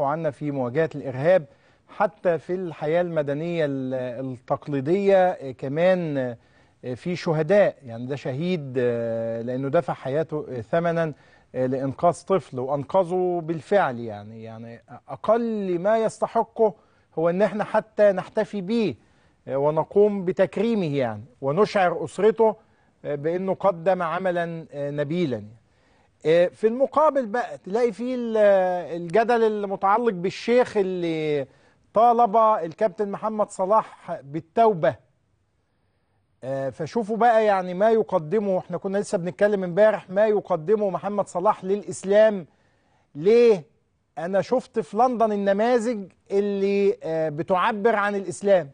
عنا في مواجهة الإرهاب حتى في الحياة المدنية ال- التقليدية آه، كمان آه، في شهداء يعني ده شهيد آه، لأنه دفع حياته آه، ثمنا آه، لإنقاذ طفل وأنقذه بالفعل يعني يعني أقل ما يستحقه هو إن احنا حتى نحتفي به آه، ونقوم بتكريمه يعني ونشعر أسرته آه، بأنه قدم عملا آه، نبيلا يعني. آه، في المقابل بقى تلاقي فيه ال- الجدل المتعلق بالشيخ اللي طالب الكابتن محمد صلاح بالتوبة آه، فشوفوا بقى يعني ما يقدمه احنا كنا لسه بنتكلم امبارح ما يقدمه محمد صلاح للإسلام ليه انا شفت في لندن النماذج اللي آه، بتعبر عن الإسلام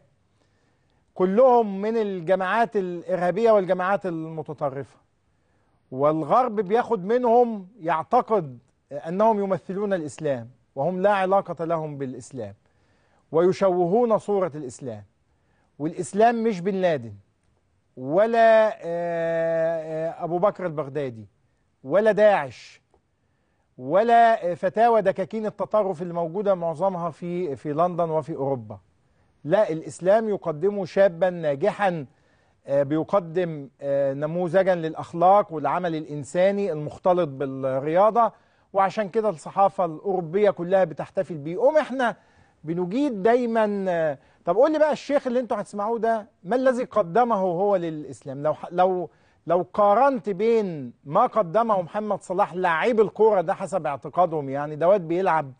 كلهم من الجماعات الإرهابية والجماعات المتطرفة والغرب بياخد منهم يعتقد انهم يمثلون الاسلام وهم لا علاقه لهم بالاسلام ويشوهون صوره الاسلام والاسلام مش بن لادن ولا آه، آه، ابو بكر البغدادي ولا داعش ولا آه، فتاوى دكاكين التطرف اللي موجوده معظمها في في لندن وفي اوروبا لا الاسلام يقدمه شابا ناجحا آه، بيقدم آه، نموذجا للاخلاق والعمل الانساني المختلط بالرياضه وعشان كده الصحافه الاوروبيه كلها بتحتفل بيه قوم احنا بنجيد دايما آه، طب قول لي بقى الشيخ اللي انتوا هتسمعوه ده ما الذي قدمه هو للاسلام لو لو لو قارنت بين ما قدمه محمد صلاح لاعب الكوره ده حسب اعتقادهم يعني ده واد بيلعب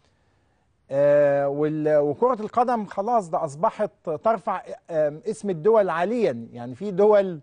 آه، وال- وكرة القدم خلاص ده أصبحت ترفع آه، اسم الدول عاليا يعني في دول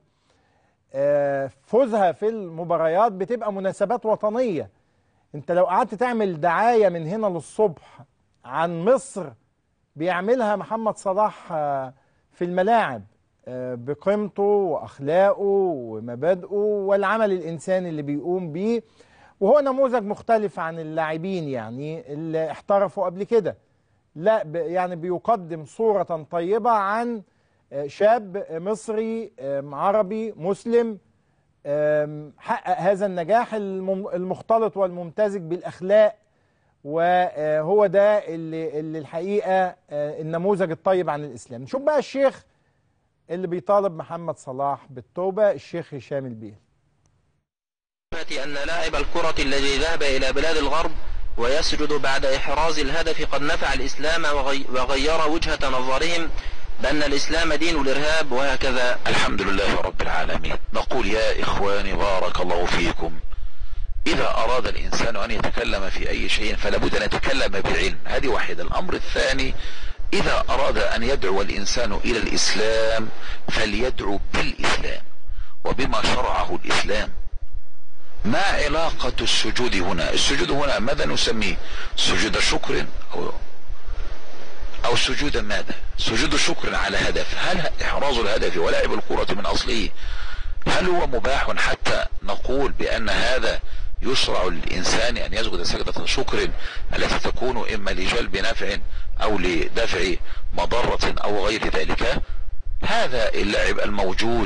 آه، فوزها في المباريات بتبقى مناسبات وطنية انت لو قعدت تعمل دعاية من هنا للصبح عن مصر بيعملها محمد صلاح آه، في الملاعب آه، بقيمته وأخلاقه ومبادئه والعمل الإنساني اللي بيقوم بيه وهو نموذج مختلف عن اللاعبين يعني اللي احترفوا قبل كده لا ب- يعني بيقدم صورة طيبة عن آه، شاب مصري آم، عربي مسلم آم، حقق هذا النجاح المم- المختلط والممتزج بالأخلاق وهو ده اللي, اللي الحقيقة آه، النموذج الطيب عن الإسلام نشوف بقى الشيخ اللي بيطالب محمد صلاح بالتوبة الشيخ هشام البيل أن لاعب الكرة الذي ذهب إلى بلاد الغرب ويسجد بعد إحراز الهدف قد نفع الإسلام وغي- وغير وجهة نظرهم بأن الإسلام دين الإرهاب وهكذا الحمد لله رب العالمين نقول يا إخواني بارك الله فيكم إذا أراد الإنسان أن يتكلم في أي شيء فلا بد أن يتكلم بالعلم هذه واحدة الأمر الثاني إذا أراد أن يدعو الإنسان إلى الإسلام فليدعو بالإسلام وبما شرعه الإسلام ما علاقة السجود هنا السجود هنا ماذا نسميه سجود شكر أو او سجود ماذا سجود شكر على هدف هل احراز الهدف ولعب الكرة من اصله هل هو مباح حتى نقول بان هذا يشرع للانسان ان يسجد سجدة شكر التي تكون اما لجلب نفع او لدفع مضرة او غير ذلك هذا اللعب الموجود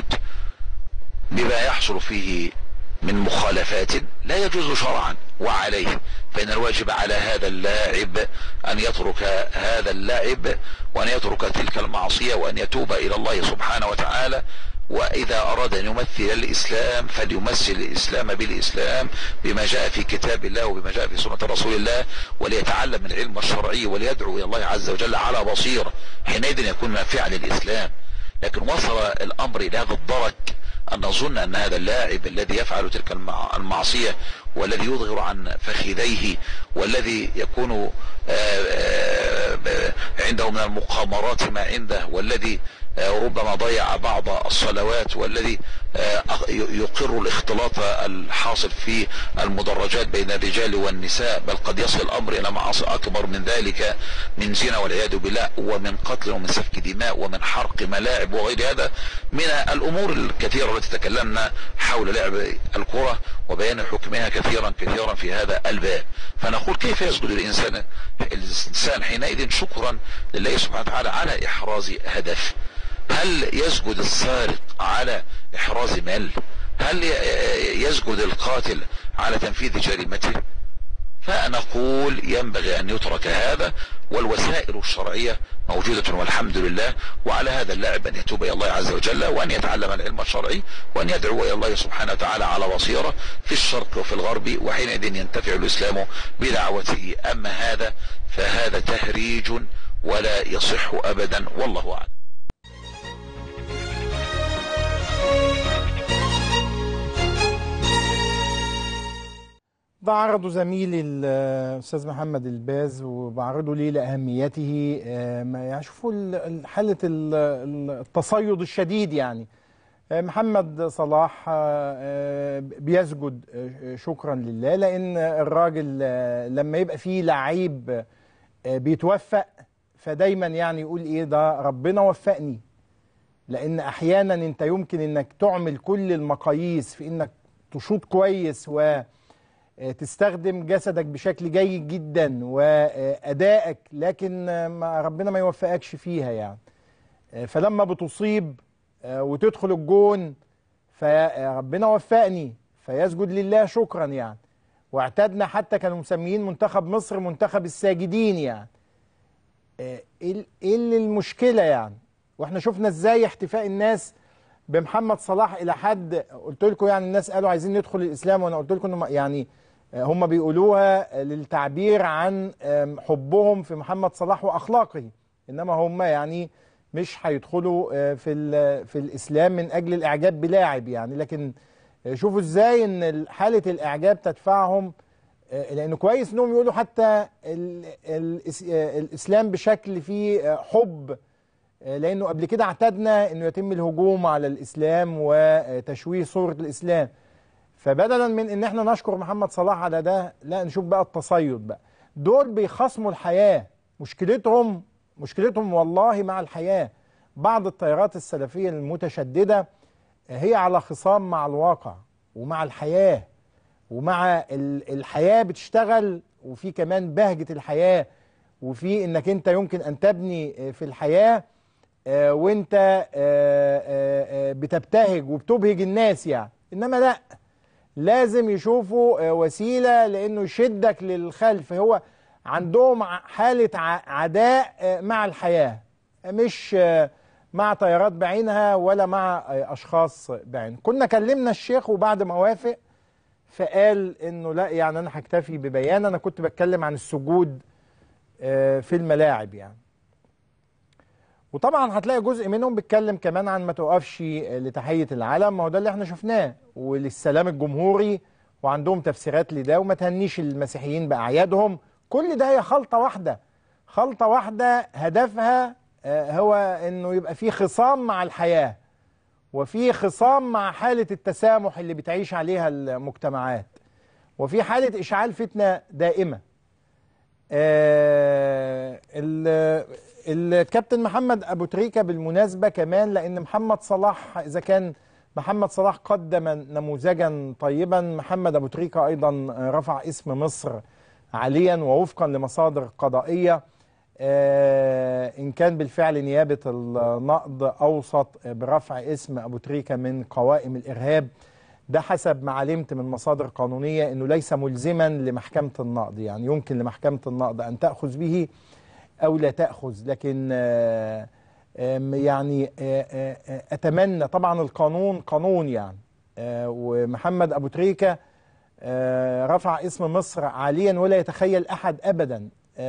بما يحصل فيه من مخالفات لا يجوز شرعا وعليه فإن الواجب على هذا اللاعب أن يترك هذا اللعب وأن يترك تلك المعصية وأن يتوب إلى الله سبحانه وتعالى وإذا أراد أن يمثل الإسلام فليمثل الإسلام بالإسلام بما جاء في كتاب الله وبما جاء في سنة رسول الله وليتعلم العلم الشرعي وليدعو إلى الله عز وجل على بصيرة حينئذ يكون نافعا للإسلام لكن وصل الأمر إلى هذا الدرك أن نظن أن هذا اللاعب الذي يفعل تلك المع- المعصية والذي يظهر عن فخذيه والذي يكون آه، آه، آه، عنده من المقامرات ما عنده والذي آه، ربما ضيع بعض الصلوات والذي آه، أخ- ي- يقر الاختلاط الحاصل في المدرجات بين الرجال والنساء بل قد يصل الأمر إلى معاصي أكبر من ذلك من زنا والعياذ بالله ومن قتل ومن سفك دماء ومن حرق ملاعب وغير هذا من الأمور الكثيرة التي تكلمنا حول لعب الكرة وبيان حكمها كثيرا كثيرا في هذا الباب فنقول كيف يسجد الإنسان الإنسان حينئذ شكرا لله سبحانه وتعالى على إحراز هدف هل يسجد السارق على إحراز مال هل ي- يسجد القاتل على تنفيذ جريمته فنقول ينبغي أن يترك هذا والوسائل الشرعية موجودة والحمد لله وعلى هذا اللاعب أن يتوب إلى الله عز وجل وأن يتعلم العلم الشرعي وأن يدعو إلى الله سبحانه وتعالى على بصيرة في الشرق وفي الغرب وحينئذ ينتفع الإسلام بدعوته أما هذا فهذا تهريج ولا يصح أبدا والله أعلم بعرضه زميلي الاستاذ محمد الباز وبعرضه ليه لاهميته آه، ما يعني شوفوا ال- ال- حاله ال- ال- التصيد الشديد يعني آه، محمد صلاح آه، آه، بيسجد آه، شكرا لله لان الراجل آه، لما يبقى فيه لعيب آه، بيتوفق فدايما يعني يقول ايه ده ربنا وفقني لان احيانا انت يمكن انك تعمل كل المقاييس في انك تشوط كويس و تستخدم جسدك بشكل جيد جدا وادائك لكن ما ربنا ما يوفقكش فيها يعني فلما بتصيب وتدخل الجون فربنا وفقني فيسجد لله شكرا يعني واعتدنا حتى كانوا مسميين منتخب مصر منتخب الساجدين يعني ايه إيه اللي المشكله يعني واحنا شفنا ازاي احتفاء الناس بمحمد صلاح الى حد قلت لكم يعني الناس قالوا عايزين ندخل الاسلام وانا قلت لكم انه يعني هم بيقولوها للتعبير عن حبهم في محمد صلاح واخلاقه انما هم يعني مش هيدخلوا في في الاسلام من اجل الاعجاب بلاعب يعني لكن شوفوا ازاي ان حاله الاعجاب تدفعهم لانه كويس انهم يقولوا حتى ال ال الاسلام بشكل فيه حب لانه قبل كده اعتدنا انه يتم الهجوم على الاسلام وتشويه صوره الاسلام فبدلا من ان احنا نشكر محمد صلاح على ده لا نشوف بقى التصيد بقى دول بيخاصموا الحياه مشكلتهم مشكلتهم والله مع الحياه بعض التيارات السلفيه المتشدده هي على خصام مع الواقع ومع الحياه ومع الحياه بتشتغل وفي كمان بهجه الحياه وفي انك انت يمكن ان تبني في الحياه وانت بتبتهج وبتبهج الناس يعني انما لا لازم يشوفوا وسيله لانه يشدك للخلف هو عندهم حاله عداء مع الحياه مش مع طيارات بعينها ولا مع اشخاص بعينها كنا كلمنا الشيخ وبعد ما وافق فقال انه لا يعني انا هكتفي ببيان انا كنت بتكلم عن السجود في الملاعب يعني وطبعا هتلاقي جزء منهم بيتكلم كمان عن ما توقفش لتحيه العلم ما هو ده اللي احنا شفناه وللسلام الجمهوري وعندهم تفسيرات لده وما تهنيش المسيحيين باعيادهم كل ده هي خلطه واحده خلطه واحده هدفها هو انه يبقى في خصام مع الحياه وفي خصام مع حاله التسامح اللي بتعيش عليها المجتمعات وفي حاله اشعال فتنه دائمه آه الكابتن محمد ابو تريكه بالمناسبه كمان لان محمد صلاح اذا كان محمد صلاح قدم نموذجا طيبا محمد ابو تريكه ايضا رفع اسم مصر عاليا ووفقا لمصادر قضائيه آه ان كان بالفعل نيابه النقض اوصت برفع اسم ابو تريكه من قوائم الارهاب ده حسب ما علمت من مصادر قانونيه انه ليس ملزما لمحكمه النقض يعني يمكن لمحكمه النقض ان تاخذ به او لا تاخذ لكن يعني اتمنى طبعا القانون قانون يعني ومحمد ابو تريكه رفع اسم مصر عاليا ولا يتخيل احد ابدا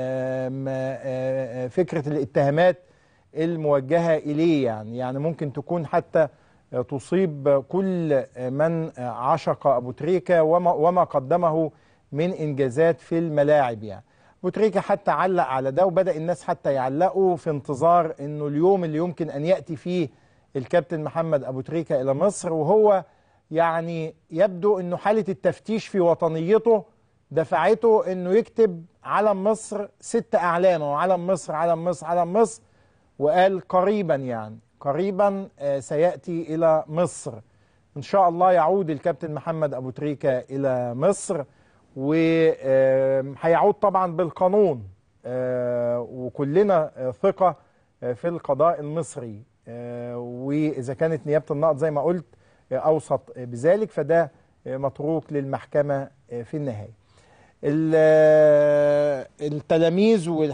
فكره الاتهامات الموجهه اليه يعني يعني ممكن تكون حتى تصيب كل من عشق ابو تريكه وما, وما قدمه من انجازات في الملاعب يعني ابو تريكه حتى علق على ده وبدا الناس حتى يعلقوا في انتظار انه اليوم اللي يمكن ان ياتي فيه الكابتن محمد ابو تريكه الى مصر وهو يعني يبدو انه حاله التفتيش في وطنيته دفعته انه يكتب علم مصر ست اعلام وعلم مصر علم مصر علم مصر وقال قريبا يعني قريبا سياتي الى مصر ان شاء الله يعود الكابتن محمد ابو تريكه الى مصر وهيعود طبعا بالقانون وكلنا ثقه في القضاء المصري واذا كانت نيابه النقض زي ما قلت اوسط بذلك فده متروك للمحكمه في النهايه ال- التلاميذ